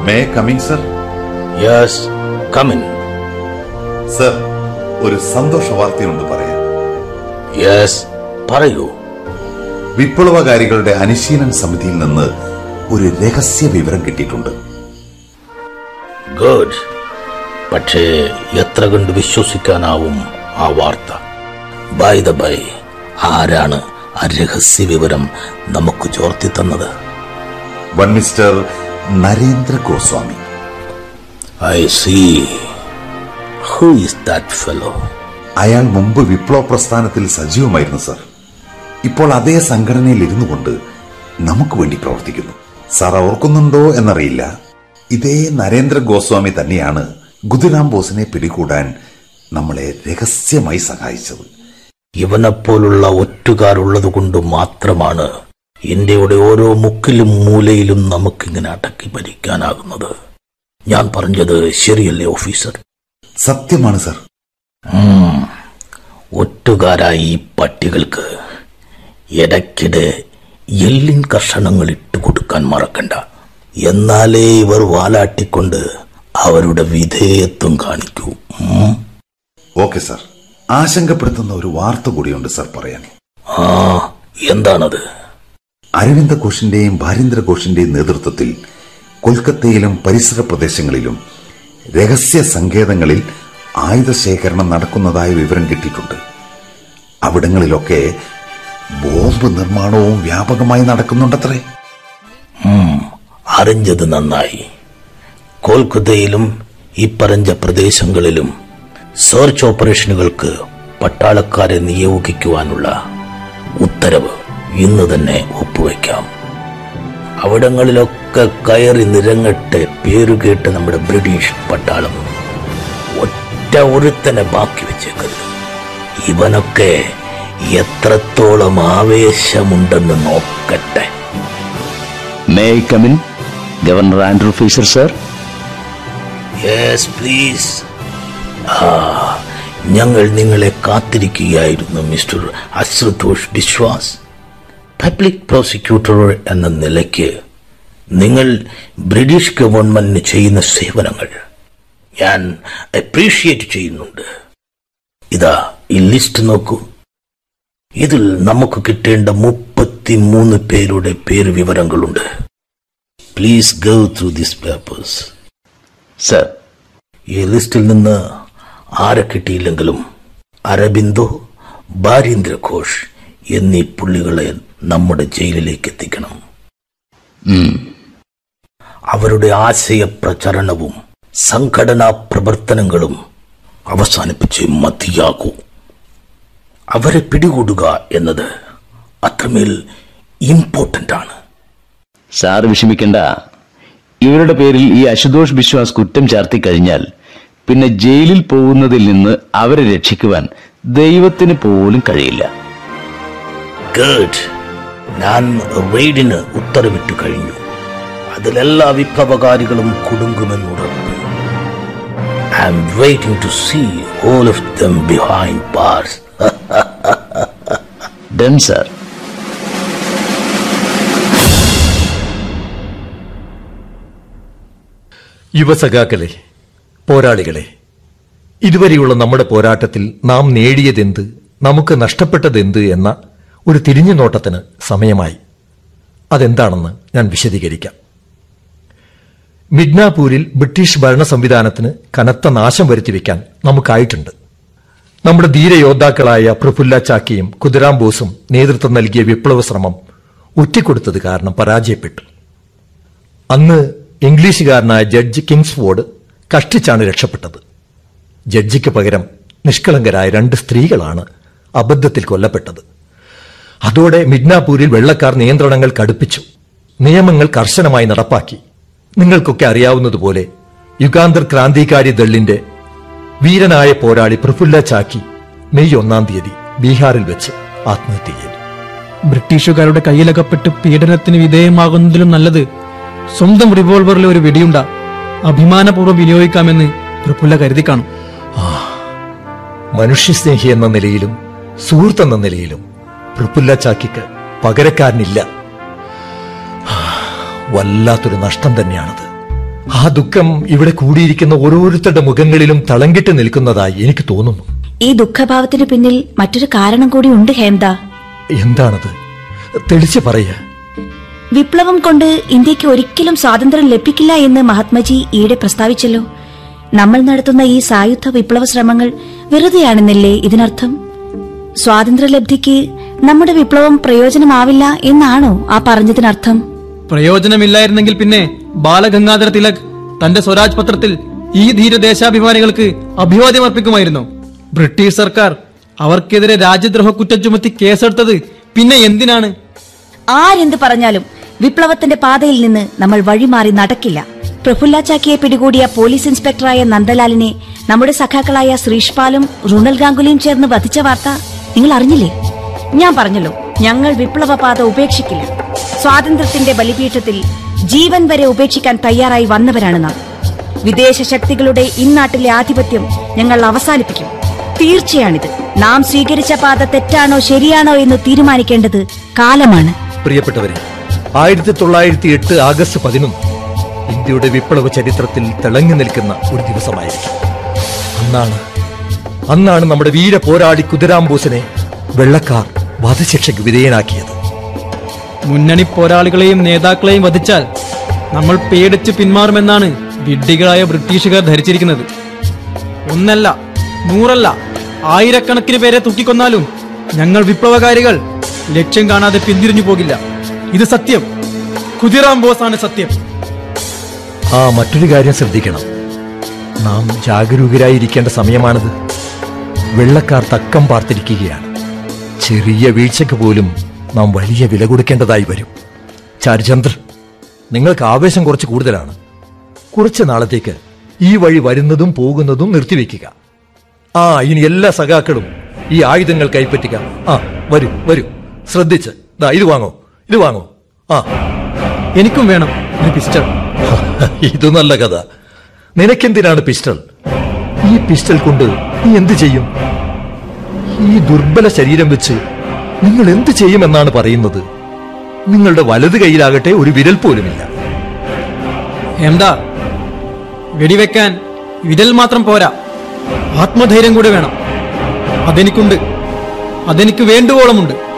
May coming sir yes come in sir ഒരു സന്തോഷ വാർത്തയുണ്ട് പറയാൻ യെസ് പറയൂ വിപ്ലവകാരികളുടെ അനുശീലൻ സമിതിയിൽ നിന്ന് ഒരു രഹസ്യ വിവരം കിട്ടിയിട്ടുണ്ട് ഗുഡ് പക്ഷേ എത്ര കണ്ട് വിശ്വസിക്കാനാവും ആ വാർത്ത ബൈ ദ ബൈ ആരാണ് ആ രഹസ്യ വിവരം നമുക്ക് ചോർത്തി തന്നത് one mister Narendra Goswami I see who is that fellow അയാൾ മുമ്പ് വിപ്ലവ പ്രസ്ഥാനത്തിൽ സജീവമായിരുന്നു സർ ഇപ്പോൾ അതേ സംഘടനയിൽ ഇരുന്നു കൊണ്ട് നമുക്ക് വേണ്ടി പ്രവർത്തിക്കുന്നു സാർ ഓർക്കുന്നുണ്ടോ എന്നറിയില്ല ഇതേ നരേന്ദ്ര ഗോസ്വാമി തന്നെയാണ് ഗുരുരാം ബോസിനെ പിടികൂടാൻ നമ്മളെ രഹസ്യമായി സഹായിച്ചത് ഇവനെപ്പോലുള്ള ഒറ്റുകാരുള്ളത് കൊണ്ട് മാത്രമാണ് ഇന്ത്യയുടെ ഓരോ മുക്കിലും മൂലയിലും നമുക്കിങ്ങനെ അടക്കി ഭരിക്കാനാകുന്നത് ഞാൻ പറഞ്ഞത് ശരിയല്ലേ ഓഫീസർ സത്യമാണ് സർ ഉം. ഒറ്റുകാരായ ഈ പട്ടികൾക്ക് ഇടയ്ക്കിടെ എല്ലിൻ കഷണങ്ങൾ ഇട്ട് കൊടുക്കാൻ മറക്കണ്ട എന്നാലേ ഇവർ വാലാട്ടിക്കൊണ്ട് അവരുടെ വിധേയത്വം കാണിക്കൂ ഉം. ഓക്കെ സർ ആശങ്കപ്പെടുത്തുന്ന ഒരു വാർത്ത കൂടിയുണ്ട് സർ പറയാൻ ആ എന്താണത് അരവിന്ദ ഘോഷിന്റെയും ഭാരീന്ദ്ര ഘോഷിന്റെയും നേതൃത്വത്തിൽ കൊൽക്കത്തയിലും പരിസര പ്രദേശങ്ങളിലും രഹസ്യ സങ്കേതങ്ങളിൽ ആയുധശേഖരണം നടക്കുന്നതായ വിവരം കിട്ടിയിട്ടുണ്ട് അവിടങ്ങളിലൊക്കെ ബോംബ് നിർമ്മാണവും വ്യാപകമായി നടക്കുന്നുണ്ടത്രേ ഉം, അറിഞ്ഞത് നന്നായി കൊൽക്കത്തയിലും ഈ പറഞ്ഞ പ്രദേശങ്ങളിലും സെർച്ച് ഓപ്പറേഷനുകൾക്ക് പട്ടാളക്കാരെ നിയോഗിക്കുവാനുള്ള ഉത്തരവ് ഇന്ന് തന്നെ ഒപ്പുവെക്കാം അവിടങ്ങളിലൊക്കെ കയറി നിരങ്ങട്ടെ പേരുകേട്ട് നമ്മുടെ ബ്രിട്ടീഷ് പട്ടാളം ഒറ്റ ഒരുത്തനെ ബാക്കി വെച്ചേക്കരുത് ഇവനൊക്കെ എത്രത്തോളം ആവേശമുണ്ടെന്ന് നോക്കട്ടെ may I come in governor Andrew Fisher sir yes please ആ ഞങ്ങൾ നിങ്ങളെ കാത്തിരിക്കുകയായിരുന്നു mister Ashutosh Biswas public prosecutor എന്ന നിലയ്ക്ക് നിങ്ങൾ ബ്രിട്ടീഷ് ഗവൺമെന്റിന് ചെയ്യുന്ന സേവനങ്ങൾ ഞാൻ അപ്രീഷിയേറ്റ് ചെയ്യുന്നുണ്ട് ഇതാ ഈ ലിസ്റ്റ് നോക്കൂ ഇതിൽ നമുക്ക് കിട്ടേണ്ട മുപ്പത്തിമൂന്ന് പേരുടെ പേര് വിവരങ്ങളുണ്ട് please go through this papers sir ഈ ലിസ്റ്റിൽ നിന്ന് ആരെ കിട്ടിയില്ലെങ്കിലും അരബിന്ദോ ഭാരീന്ദ്ര ഘോഷ് എന്നീ പുള്ളികളെ നമ്മുടെ ജയിലിലേക്ക് എത്തിക്കണം അവരുടെ ആശയ പ്രചരണവും സംഘടനാ പ്രവർത്തനങ്ങളും അവസാനിപ്പിച്ച് മതിയാകൂ അവരെ പിടികൂടുക എന്നത് അത്രമേൽ ഇമ്പോർട്ടന്റ് ആണ് സാർ വിഷമിക്കണ്ട ഇവരുടെ പേരിൽ ഈ അശുതോഷ് ബിശ്വാസ് കുറ്റം ചാർത്തി കഴിഞ്ഞാൽ പിന്നെ ജയിലിൽ പോകുന്നതിൽ നിന്ന് അവരെ രക്ഷിക്കുവാൻ ദൈവത്തിന് പോലും കഴിയില്ല ഗുഡ് ഞാൻ റെയ്ഡിന് ഉത്തരവിട്ടു കഴിഞ്ഞു അതിലെല്ലാ വിപ്ലവകാരികളും കുടുങ്ങുമെന്നുറപ്പ് I'm waiting to see all of them behind bars done sir യുവസഖാക്കളെ പോരാളികളെ ഇതുവരെയുള്ള നമ്മുടെ പോരാട്ടത്തിൽ നാം നേടിയതെന്ത് നമുക്ക് നഷ്ടപ്പെട്ടതെന്ത് എന്ന ഒരു തിരിഞ്ഞു നോട്ടത്തിന് സമയമായി അതെന്താണെന്ന് ഞാൻ വിശദീകരിക്കാം മിഡ്നാപൂരിൽ ബ്രിട്ടീഷ് ഭരണ സംവിധാനത്തിന് കനത്ത നാശം വരുത്തിവെക്കാൻ നമുക്കായിട്ടുണ്ട് നമ്മുടെ ധീരയോദ്ധാക്കളായ പ്രഫുല്ല ചാക്കിയും കുതിരാം ബോസും നേതൃത്വം നൽകിയ വിപ്ലവ ശ്രമം ഒറ്റിക്കൊടുത്തത് കാരണം പരാജയപ്പെട്ടു അന്ന് ഇംഗ്ലീഷുകാരനായ ജഡ്ജ് കിങ്സ്ഫോർഡ് കഷ്ടിച്ചാണ് രക്ഷപ്പെട്ടത് ജഡ്ജിക്ക് പകരം നിഷ്കളങ്കരായ രണ്ട് സ്ത്രീകളാണ് അബദ്ധത്തിൽ കൊല്ലപ്പെട്ടത് അതോടെ മിഡ്നാപൂരിൽ വെള്ളക്കാർ നിയന്ത്രണങ്ങൾ കടുപ്പിച്ചു നിയമങ്ങൾ കർശനമായി നടപ്പാക്കി നിങ്ങൾക്കൊക്കെ അറിയാവുന്നതുപോലെ യുഗാന്തർ ക്രാന്തികാരി ദളിന്റെ വീരനായ പോരാളി പ്രഫുല്ല ചാക്കി മെയ് ഒന്നാം തീയതി ബീഹാറിൽ വെച്ച് ആത്മഹത്യ ചെയ്തു ബ്രിട്ടീഷുകാരുടെ കയ്യിലകപ്പെട്ട് പീഡനത്തിന് വിധേയമാകുന്നതിലും നല്ലത് സ്വന്തം റിവോൾവറിലെ ഒരു വെടിയുണ്ട അഭിമാനപൂർവ്വം വിനിയോഗിക്കാമെന്ന് പ്രഫുല്ല കരുതി കാണും മനുഷ്യസ്നേഹി എന്ന നിലയിലും സുഹൃത്തെന്ന നിലയിലും പ്രഫുല്ല ചാക്കിക്ക് പകരക്കാരനില്ല ആ, വല്ലാത്തൊരു നഷ്ടം തന്നെയാണത് ആ ദുഃഖം ഇവിടെ കൂടിയിരിക്കുന്ന ഓരോരുത്തരുടെ മുഖങ്ങളിലും തളങ്കിട്ട് നിൽക്കുന്നതായി എനിക്ക് തോന്നുന്നു ഈ ദുഃഖഭാവത്തിന് പിന്നിൽ മറ്റൊരു കാരണം കൂടി ഉണ്ട് ഹേംദ എന്താണത് തെളിച്ച് പറയുക വിപ്ലവം കൊണ്ട് ഇന്ത്യക്ക് ഒരിക്കലും സ്വാതന്ത്ര്യം ലഭിക്കില്ല എന്ന് മഹാത്മജി ഈയിടെ പ്രസ്താവിച്ചല്ലോ നമ്മൾ നടത്തുന്ന ഈ സായുധ വിപ്ലവ ശ്രമങ്ങൾ വെറുതെയാണെന്നല്ലേ ഇതിനർത്ഥം സ്വാതന്ത്ര്യലബ്ധിക്ക് നമ്മുടെ വിപ്ലവം പ്രയോജനമാവില്ല എന്നാണോ ആ പറഞ്ഞതിനർത്ഥം പ്രയോജനമില്ലായിരുന്നെങ്കിൽ പിന്നെ ബാലഗംഗാധര തിലക് തന്റെ സ്വരാജ് പത്രത്തിൽ ഈ ധീരദേശാഭിമാനികൾക്ക് അഭിവാദ്യം അർപ്പിക്കുമായിരുന്നു ബ്രിട്ടീഷ് സർക്കാർ അവർക്കെതിരെ രാജ്യദ്രോഹ കുറ്റം ചുമത്തി കേസെടുത്തത് പിന്നെ എന്തിനാണ് ആരെന്ത് പറഞ്ഞാലും വിപ്ലവത്തിന്റെ പാതയിൽ നിന്ന് നമ്മൾ വഴിമാറി നടക്കില്ല പ്രഫുല്ല ചാക്കിയെ പിടികൂടിയ പോലീസ് ഇൻസ്പെക്ടറായ നന്ദലാലിനെ നമ്മുടെ സഖാക്കളായ ശ്രീഷ്പാലും റുണൽ ഗാംഗുലിയും ചേർന്ന് വധിച്ച വാർത്ത നിങ്ങൾ അറിഞ്ഞില്ലേ ഞാൻ പറഞ്ഞല്ലോ ഞങ്ങൾ വിപ്ലവ പാത ഉപേക്ഷിക്കില്ല സ്വാതന്ത്ര്യത്തിന്റെ ബലിപീഠത്തിൽ ജീവൻ വരെ ഉപേക്ഷിക്കാൻ തയ്യാറായി വന്നവരാണ് നാം വിദേശ ശക്തികളുടെ ഇന്നാട്ടിലെ ആധിപത്യം ഞങ്ങൾ അവസാനിപ്പിക്കും തീർച്ചയാണിത് നാം സ്വീകരിച്ച പാത തെറ്റാണോ ശരിയാണോ എന്ന് തീരുമാനിക്കേണ്ടത് കാലമാണ് പ്രിയപ്പെട്ടവരെ ആയിരത്തി തൊള്ളായിരത്തി എട്ട് ആഗസ്റ്റ് പതിനൊന്ന് ഇന്ത്യയുടെ വിപ്ലവ ചരിത്രത്തിൽ തിളങ്ങി നിൽക്കുന്ന ഒരു ദിവസമായിരിക്കും അന്നാണ് അന്നാണ് നമ്മുടെ വീര പോരാളി കുതിരാംബോസിനെ വെള്ളക്കാർ വധശിക്ഷയ്ക്ക് വിധേയനാക്കിയത് മുന്നണി പോരാളികളെയും നേതാക്കളെയും വധിച്ചാൽ നമ്മൾ പേടിച്ച് പിന്മാറുമെന്നാണ് വിഡ്ഢികളായ ബ്രിട്ടീഷുകാർ ധരിച്ചിരിക്കുന്നത് ഒന്നല്ല നൂറല്ല ആയിരക്കണക്കിന് പേരെ തൂക്കിക്കൊന്നാലും ഞങ്ങൾ വിപ്ലവകാരികൾ ലക്ഷ്യം കാണാതെ പിന്തിരിഞ്ഞു പോകില്ല ഇത് സത്യം കുതിറാം ബോസാണ് സത്യം ആ മറ്റൊരു കാര്യം ശ്രദ്ധിക്കണം നാം ജാഗരൂകരായിരിക്കേണ്ട സമയമാണിത് വെള്ളക്കാർ തക്കം പാർത്തിരിക്കുകയാണ് ചെറിയ വീഴ്ചയ്ക്ക് പോലും നാം വലിയ വില കൊടുക്കേണ്ടതായി വരും ചാരുചന്ദ്ര നിങ്ങൾക്ക് ആവേശം കുറച്ച് കൂടുതലാണ് കുറച്ച് നാളത്തേക്ക് ഈ വഴി വരുന്നതും പോകുന്നതും നിർത്തിവെക്കുക ആ ഇനി എല്ലാ സഖാക്കളും ഈ ആയുധങ്ങൾ കൈപ്പറ്റുക ആ വരൂ വരൂ ശ്രദ്ധിച്ച് ദാ ഇത് വാങ്ങോ ഇത് വാങ്ങോ ആ എനിക്കും വേണം ഒരു പിസ്റ്റൾ ഇത് നല്ല കഥ നിനക്കെന്തിനാണ് പിസ്റ്റൾ ഈ പിസ്റ്റൾ കൊണ്ട് നീ എന്ത് ചെയ്യും ഈ ദുർബല ശരീരം വെച്ച് നിങ്ങൾ എന്ത് ചെയ്യുമെന്നാണ് പറയുന്നത് നിങ്ങളുടെ വലത് കൈയിലാകട്ടെ ഒരു വിരൽ പോലുമില്ല എന്താ വെടിവെക്കാൻ വിരൽ മാത്രം പോരാ ആത്മധൈര്യം കൂടെ വേണം അതെനിക്കുണ്ട് അതെനിക്ക് വേണ്ടുവോളമുണ്ട്